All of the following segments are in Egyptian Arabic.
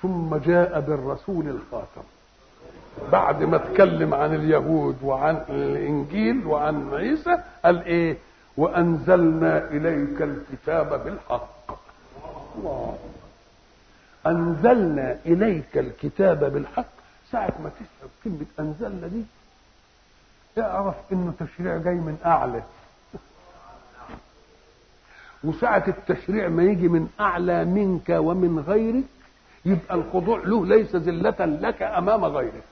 ثم جاء بالرسول الخاتم بعد ما اتكلم عن اليهود وعن الانجيل وعن عيسى قال ايه وانزلنا اليك الكتاب بالحق الله انزلنا اليك الكتاب بالحق ساعه ما تسمع كلمه انزلنا دي اعرف انه تشريع جاي من اعلى وساعة التشريع ما يجي من أعلى منك ومن غيرك يبقى الخضوع له ليس ذلة لك أمام غيرك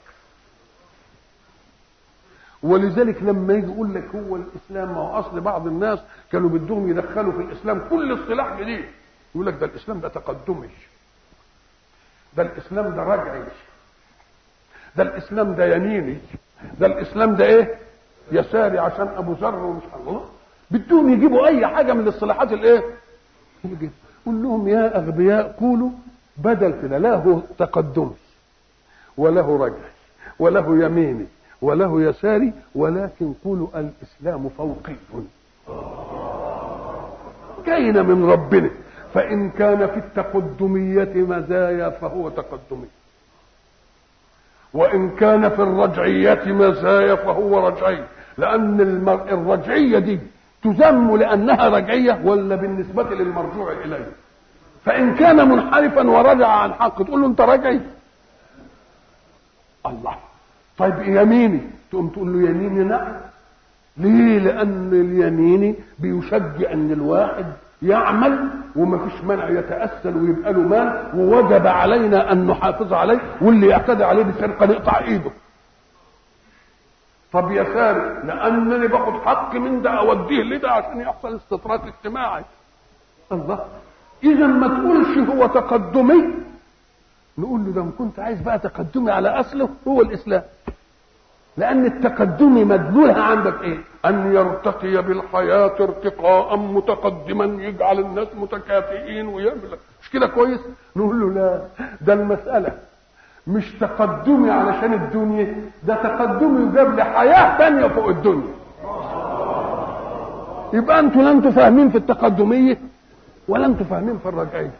ولذلك لما يجي يقول لك هو الإسلام ما هو أصل بعض الناس كانوا بدهم يدخلوا في الإسلام كل اصطلاح جديد يقول لك ده الإسلام ده تقدمي ده الإسلام ده رجعي ده الإسلام ده يميني ده الإسلام ده إيه يساري عشان أبو ذر ومش الله بدهم يجيبوا اي حاجه من الاصطلاحات الايه قول لهم يا اغبياء قولوا بدل كده له تقدمي وله رجعي وله يميني وله يساري ولكن قولوا الاسلام فوقي كاين من ربنا فان كان في التقدميه مزايا فهو تقدمي وان كان في الرجعيه مزايا فهو رجعي لان الرجعيه دي تذم لانها رجعيه ولا بالنسبه للمرجوع اليه فان كان منحرفا ورجع عن حق تقول له انت رجعي الله طيب يميني تقوم تقول له يميني نعم ليه لان اليميني بيشجع ان الواحد يعمل وما فيش منع يتأسل ويبقى له مال ووجب علينا ان نحافظ عليه واللي يعتدي عليه بسرقه نقطع ايده طب يا ساري لانني باخد حق من ده اوديه لده عشان يحصل استطراد اجتماعي الله اذا ما تقولش هو تقدمي نقول له ده ان كنت عايز بقى تقدمي على اصله هو الاسلام لان التقدم مدلولها عندك ايه ان يرتقي بالحياه ارتقاء متقدما يجعل الناس متكافئين ويعمل مش كده كويس نقول له لا ده المساله مش تقدمي علشان الدنيا ده تقدمي يجاب لي حياه ثانيه فوق الدنيا يبقى انتوا لا انتوا فاهمين في التقدميه ولا انتوا فاهمين في الرجعيه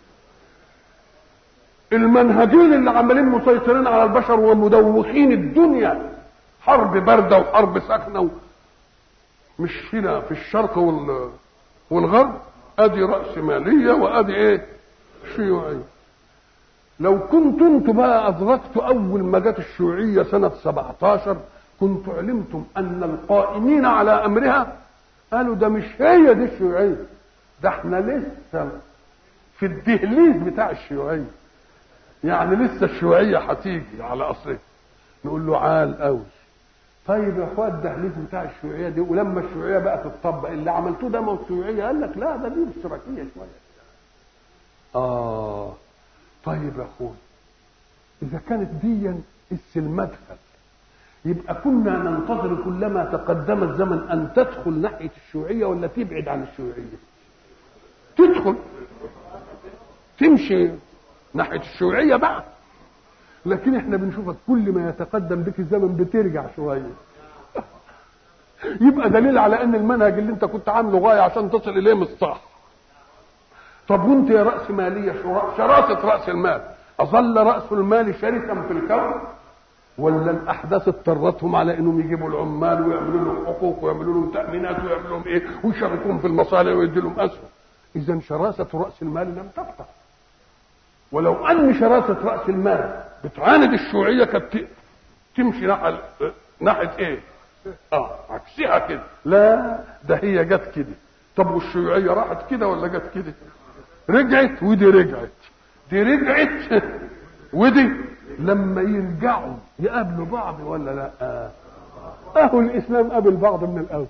المنهجين اللي عمالين مسيطرين على البشر ومدوخين الدنيا حرب بارده وحرب ساخنه و... مش هنا في الشرق وال... والغرب ادي راس ماليه وادي ايه شيوعيه لو كنت انتم بقى ادركت اول ما جت الشيوعيه سنه 17 كنت علمتم ان القائمين على امرها قالوا ده مش هي دي الشيوعيه ده احنا لسه في الدهليز بتاع الشيوعيه يعني لسه الشيوعيه هتيجي على اصلها نقول له عال قوي طيب يا اخوات الدهليز بتاع الشيوعيه دي ولما الشيوعيه بقى تطبق اللي عملتوه ده ما هو الشيوعيه قال لك لا ده دي اشتراكيه شويه اه طيب يا اخوي اذا كانت دي المدخل يبقى كنا ننتظر كلما تقدم الزمن ان تدخل ناحيه الشيوعيه ولا تبعد عن الشيوعيه تدخل تمشي ناحيه الشيوعيه بقى لكن احنا بنشوفك كل ما يتقدم بك الزمن بترجع شويه يبقى دليل على ان المنهج اللي انت كنت عامله غايه عشان تصل اليه مش صح طب وانت يا راس ماليه شراسه راس المال اظل راس المال شرسا في الكون ولا الاحداث اضطرتهم على انهم يجيبوا العمال ويعملوا لهم حقوق ويعملوا لهم تامينات ويعملوا لهم ايه ويشاركوهم في المصالح ويدي لهم اسهم اذا شراسه راس المال لم تفتح ولو ان شراسه راس المال بتعاند الشيوعيه كانت تمشي ناحيه ناحيه ايه؟ اه عكسها كده لا ده هي جت كده طب والشيوعيه راحت كده ولا جت كده؟ رجعت ودي رجعت دي رجعت ودي لما يرجعوا يقابلوا بعض ولا لا آه. اهو الاسلام قابل بعض من الاول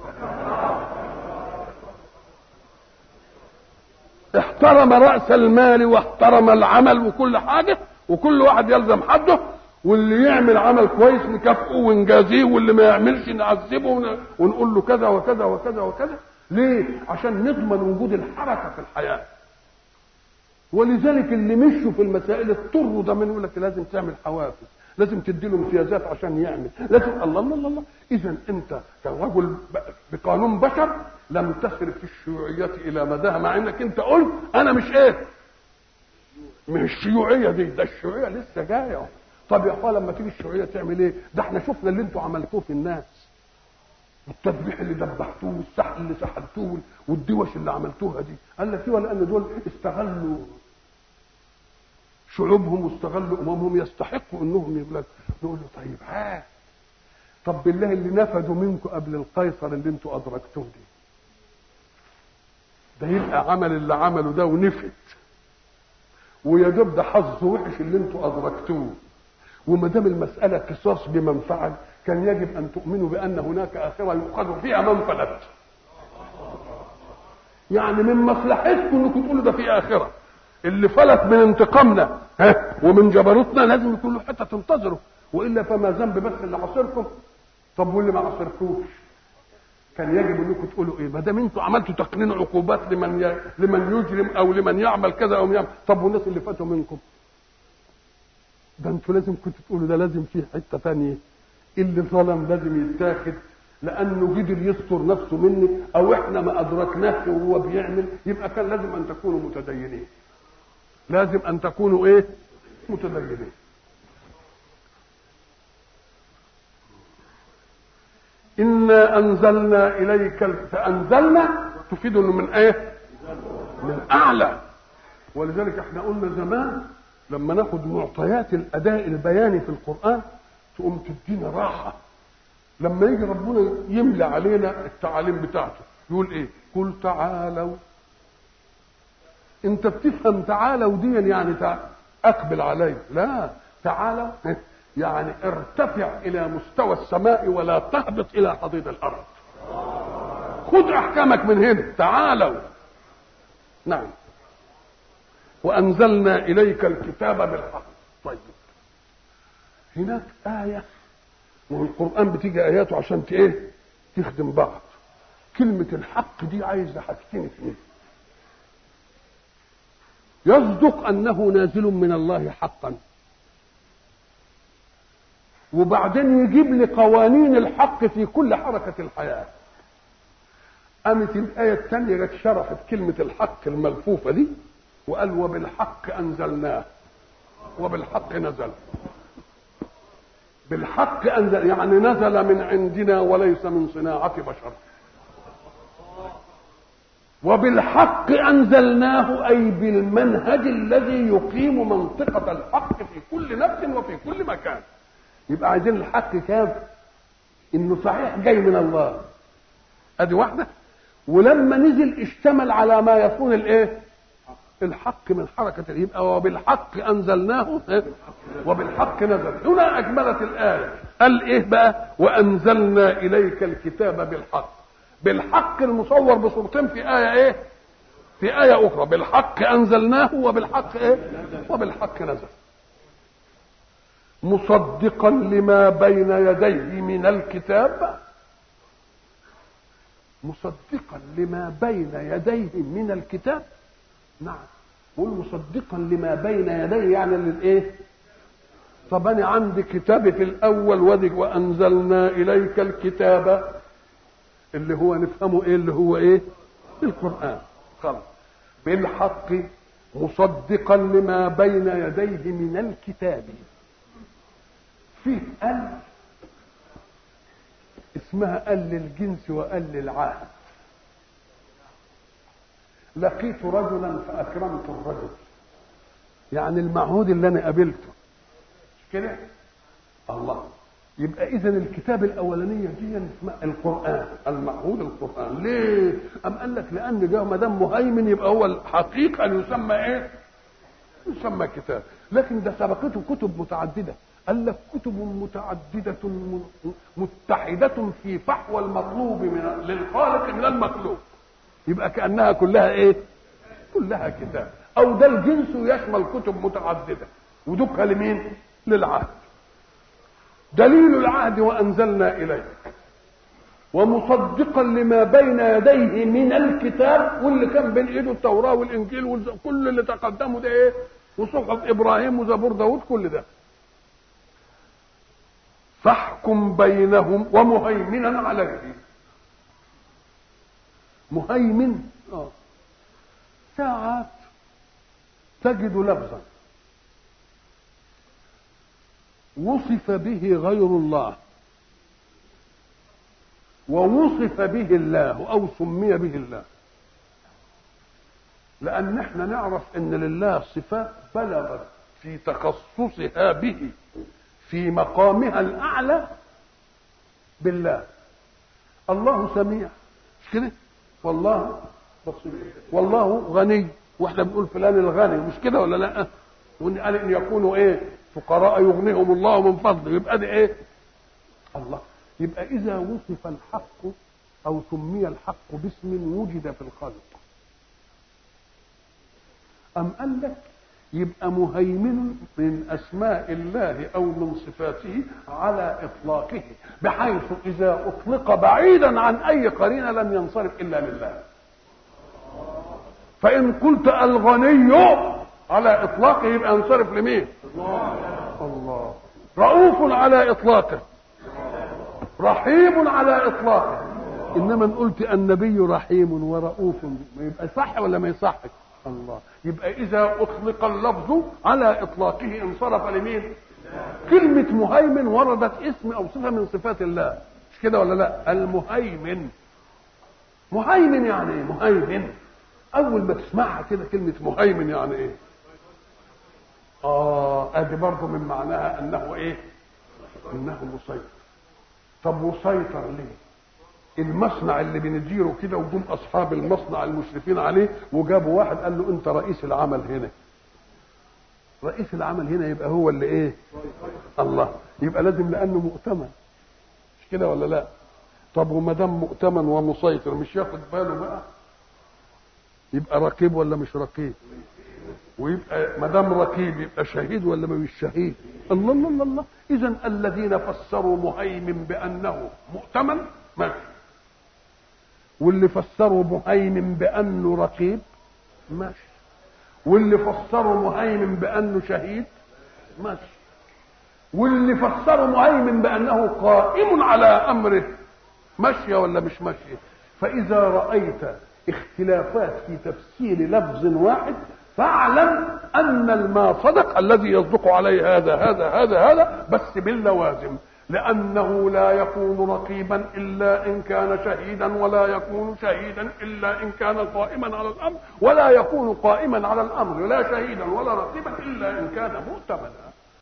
احترم راس المال واحترم العمل وكل حاجه وكل واحد يلزم حده واللي يعمل عمل كويس نكافئه ونجازيه واللي ما يعملش نعذبه ونقول له كذا وكذا وكذا وكذا ليه عشان نضمن وجود الحركه في الحياه ولذلك اللي مشوا في المسائل اضطروا ده من يقول لك لازم تعمل حوافز لازم تدي له امتيازات عشان يعمل لازم الله الله الله, الله. اذا انت كرجل بقانون بشر لم تصرف الشيوعيات الى مداها مع انك انت قلت انا مش ايه من الشيوعيه دي ده الشيوعيه لسه جايه طب يا اخوان لما تيجي الشيوعيه تعمل ايه ده احنا شفنا اللي انتوا عملتوه في الناس التذبيح اللي ذبحتوه والسحل اللي سحلتوه والدوش اللي عملتوها دي قال لك ايوه لان دول استغلوا شعوبهم واستغلوا اممهم يستحقوا انهم يقول نقول له طيب ها طب بالله اللي نفذوا منكم قبل القيصر اللي انتوا ادركتوه دي ده يبقى عمل اللي عمله ده ونفد ويا دوب ده حظ وحش اللي انتوا ادركتوه وما دام المساله قصاص بمن فعل كان يجب ان تؤمنوا بان هناك اخره يؤخذ فيها من فلت يعني من مصلحتكم انكم تقولوا ده في اخره اللي فلت من انتقامنا ها ومن جبروتنا لازم يكون له حته تنتظره والا فما ذنب بس اللي عصركم طب واللي ما عصركوش كان يجب انكم تقولوا ايه ما دام انتوا عملتوا تقنين عقوبات لمن ي... لمن يجرم او لمن يعمل كذا او يعمل طب والناس اللي فاتوا منكم ده انتوا لازم كنتوا تقولوا ده لازم فيه حته ثانيه اللي ظلم لازم يتاخد لانه قدر يستر نفسه مني او احنا ما ادركناش وهو بيعمل يبقى كان لازم ان تكونوا متدينين لازم ان تكونوا ايه متدينين انا انزلنا اليك فانزلنا تفيد انه من ايه من اعلى ولذلك احنا قلنا زمان لما ناخد معطيات الاداء البياني في القران تقوم تدينا راحه لما يجي ربنا يملى علينا التعاليم بتاعته يقول ايه قل تعالوا انت بتفهم تعالوا دي يعني تع... اقبل علي لا تعالوا يعني ارتفع الى مستوى السماء ولا تهبط الى حضيض الارض خذ احكامك من هنا تعالوا نعم وانزلنا اليك الكتاب بالحق طيب هناك ايه وهو القران بتيجي اياته عشان ايه تخدم بعض كلمه الحق دي عايزه حاجتين اثنين يصدق انه نازل من الله حقا وبعدين يجيب لي قوانين الحق في كل حركة الحياة قامت الآية الثانية جت شرحت كلمة الحق الملفوفة دي وقال وبالحق أنزلناه وبالحق نزل بالحق أنزل يعني نزل من عندنا وليس من صناعة بشر وبالحق أنزلناه أي بالمنهج الذي يقيم منطقة الحق في كل نفس وفي كل مكان يبقى عايزين الحق كام انه صحيح جاي من الله ادي واحده ولما نزل اشتمل على ما يكون الايه الحق من حركة يبقى وبالحق أنزلناه وبالحق نزل هنا أكملت الآية قال إيه بقى وأنزلنا إليك الكتاب بالحق بالحق المصور بصورتين في آية إيه في آية أخرى بالحق أنزلناه وبالحق إيه وبالحق نزل مصدقا لما بين يديه من الكتاب مصدقا لما بين يديه من الكتاب نعم قول مصدقا لما بين يديه يعني للايه طب انا عندي كتابي في الاول وذك وانزلنا اليك الكتاب اللي هو نفهمه ايه اللي هو ايه القران خلاص بالحق مصدقا لما بين يديه من الكتاب فيه ال اسمها ال للجنس وال للعهد لقيت رجلا فاكرمت الرجل يعني المعهود اللي انا قابلته مش كده الله يبقى اذا الكتاب الاولانيه دي اسمها القران المعهود القران ليه ام قال لك لان ده ما دام مهيمن يبقى هو الحقيقه ان يسمى ايه يسمى كتاب لكن ده سبقته كتب متعدده قال لك كتب متعددة متحدة في فحوى المطلوب من للخالق من المخلوق يبقى كأنها كلها ايه كلها كتاب او ده الجنس يشمل كتب متعددة ودكها لمين للعهد دليل العهد وانزلنا اليك ومصدقا لما بين يديه من الكتاب واللي كان بين ايده التوراه والانجيل وكل اللي تقدمه ده ايه وصحف ابراهيم وزبور داود كل ده فاحكم بينهم ومهيمنا عليه مهيمن اه ساعات تجد لفظا وصف به غير الله ووصف به الله او سمي به الله لان احنا نعرف ان لله صفات بلغت في تخصصها به في مقامها الاعلى بالله الله سميع مش كده والله بصير والله غني واحنا بنقول فلان الغني مش كده ولا لا وان قال ان يكونوا ايه فقراء يغنيهم الله من فضله يبقى ده ايه الله يبقى اذا وصف الحق او سمي الحق باسم وجد في الخلق ام قال لك يبقى مهيمن من اسماء الله او من صفاته على اطلاقه بحيث اذا اطلق بعيدا عن اي قرينه لم ينصرف الا لله فان قلت الغني على اطلاقه يبقى ينصرف لمين الله رؤوف على اطلاقه رحيم على اطلاقه انما ان قلت النبي رحيم ورؤوف ما يبقى صح ولا ما يصحش الله يبقى اذا اطلق اللفظ على اطلاقه انصرف لمين كلمة مهيمن وردت اسم او صفة من صفات الله مش كده ولا لا المهيمن مهيمن يعني ايه مهيمن اول ما تسمعها كده كلمة مهيمن يعني ايه اه ادي برضه من معناها انه ايه انه مسيطر طب مسيطر ليه المصنع اللي بنديره كده وجم اصحاب المصنع المشرفين عليه وجابوا واحد قال له انت رئيس العمل هنا رئيس العمل هنا يبقى هو اللي ايه الله يبقى لازم لانه مؤتمن مش كده ولا لا طب وما دام مؤتمن ومسيطر مش ياخد باله بقى يبقى رقيب ولا مش رقيب ويبقى ما دام رقيب يبقى شهيد ولا ما مش شهيد الله الله الله, الله. اذا الذين فسروا مهيمن بانه مؤتمن ماشي واللي فسروا مهيمن بانه رقيب ماشي واللي فسروا مهيمن بانه شهيد ماشي واللي فسروا مهيمن بانه قائم على امره ماشيه ولا مش ماشيه فاذا رايت اختلافات في تفسير لفظ واحد فاعلم ان الما صدق الذي يصدق عليه هذا هذا هذا هذا بس باللوازم لأنه لا يكون رقيبا إلا إن كان شهيدا ولا يكون شهيدا إلا إن كان قائما على الأمر ولا يكون قائما على الأمر لا شهيدا ولا رقيبا إلا إن كان مؤتمنا